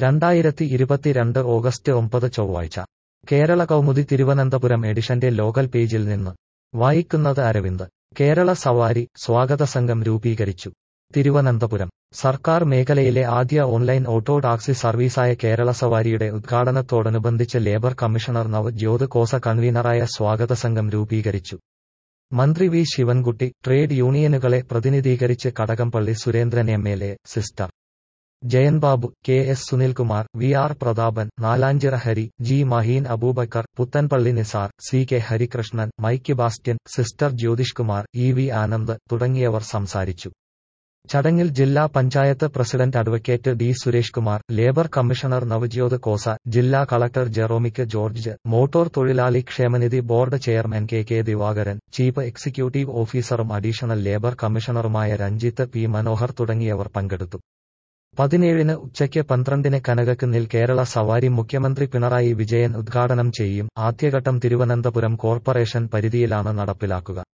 രണ്ടായിരത്തി ഇരുപത്തിരണ്ട് ഓഗസ്റ്റ് ഒമ്പത് ചൊവ്വാഴ്ച കേരള കൗമുദി തിരുവനന്തപുരം എഡിഷന്റെ ലോക്കൽ പേജിൽ നിന്ന് വായിക്കുന്നത് അരവിന്ദ് കേരള സവാരി സ്വാഗത സംഘം രൂപീകരിച്ചു തിരുവനന്തപുരം സർക്കാർ മേഖലയിലെ ആദ്യ ഓൺലൈൻ ഓട്ടോ ടാക്സി സർവീസായ കേരള സവാരിയുടെ ഉദ്ഘാടനത്തോടനുബന്ധിച്ച് ലേബർ കമ്മീഷണർ നവജ്യോത് കോസ കൺവീനറായ സ്വാഗത സംഘം രൂപീകരിച്ചു മന്ത്രി വി ശിവൻകുട്ടി ട്രേഡ് യൂണിയനുകളെ പ്രതിനിധീകരിച്ച് Kadakampally Surendran M L A sister Jayanbabu K S Sunilkumar V R Prathapan Nalanchira Hari G Maheen Aboobacker Puthanpally Nizar C K Harikrishnan Mike Bastian sister Jyothish Kumar E V Anand തുടങ്ങിയവർ സംസാരിച്ചു ചടങ്ങിൽ ജില്ലാ panchayat president advocate D Suresh Kumar labour commissioner Navjot കോസ ജില്ലാ കളക്ടർ ജെറോമിക് ജോർജ് മോട്ടോർ തൊഴിലാളി ക്ഷേമനിധി board chairman K K Divakaran chief executive ഓഫീസറും അഡീഷണൽ ലേബർ കമ്മീഷണറുമായ Ranjith P Manohar തുടങ്ങിയവർ പങ്കെടുത്തു പതിനേഴിന് ഉച്ചയ്ക്ക് പന്ത്രണ്ടിന് കനകക്കുന്നിൽ കേരള സവാരി മുഖ്യമന്ത്രി പിണറായി വിജയൻ ഉദ്ഘാടനം ചെയ്യും ആദ്യഘട്ടം തിരുവനന്തപുരം കോർപ്പറേഷൻ പരിധിയിലാണ് നടപ്പിലാക്കുക